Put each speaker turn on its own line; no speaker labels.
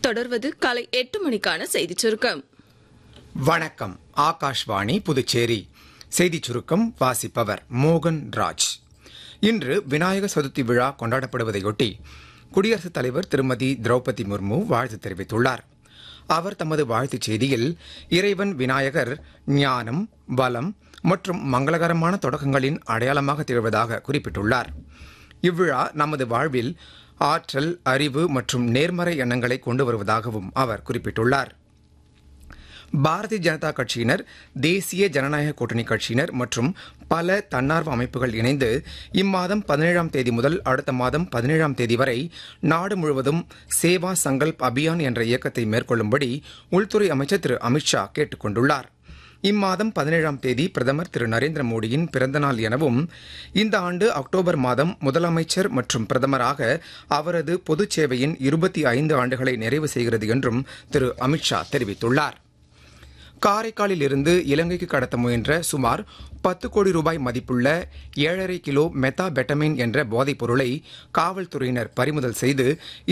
தொடர்வது காலை எட்டு மணிக்கான செய்திச் சுருக்கம்
வணக்கம் ஆகாஷ்வாணி புதுச்சேரி செய்திச் சுருக்கம் வாசிப்பவர் மோகன் ராஜ் இன்று விநாயகர் சதுர்த்தி விழா கொண்டாடப்படுவதையொட்டி குடியரசுத் தலைவர் திருமதி திரௌபதி முர்மு வாழ்த்து தெரிவித்துள்ளார் அவர் தமது வாழ்த்துச் செய்தியில் இறைவன் விநாயகர் ஞானம் பலம் மற்றும் மங்களகரமான தொடக்கங்களின் அடையாளமாக திகழ்வதாக குறிப்பிட்டுள்ளார் இவ்விழா நமது வாழ்வில் ஆற்றல் அறிவு மற்றும் நேர்மறை எண்ணங்களை கொண்டு வருவதாகவும் அவர் குறிப்பிட்டுள்ளார் பாரதிய ஜனதா கட்சியினர் தேசிய ஜனநாயக கூட்டணி கட்சியினர் மற்றும் பல தன்னார்வ அமைப்புகள் இணைந்து இம்மாதம் பதினேழாம் தேதி முதல் அடுத்த மாதம் பதினேழாம் தேதி வரை நாடு முழுவதும் சேவா சங்கல்ப் அபியான் என்ற இயக்கத்தை மேற்கொள்ளும்படி உள்துறை அமைச்சர் திரு அமித்ஷா கேட்டுக் கொண்டுள்ளார் இம்மாதம் பதினேழாம் தேதி பிரதமர் திரு நரேந்திர மோடியின் பிறந்தநாள் எனவும் இந்த ஆண்டு அக்டோபர் மாதம் முதலமைச்சர் மற்றும் பிரதமராக அவரது பொதுச் சேவையின் இருபத்தி ஐந்து ஆண்டுகளை நிறைவு செய்கிறது என்றும் திரு அமித்ஷா தெரிவித்துள்ளார் காரைக்காலில் இருந்து இலங்கைக்கு கடத்த முயன்ற சுமார் பத்து கோடி ரூபாய் மதிப்புள்ள ஏழரை கிலோ மெத்தா பெட்டமின் என்ற போதைப் பொருளை காவல்துறையினர் பறிமுதல் செய்து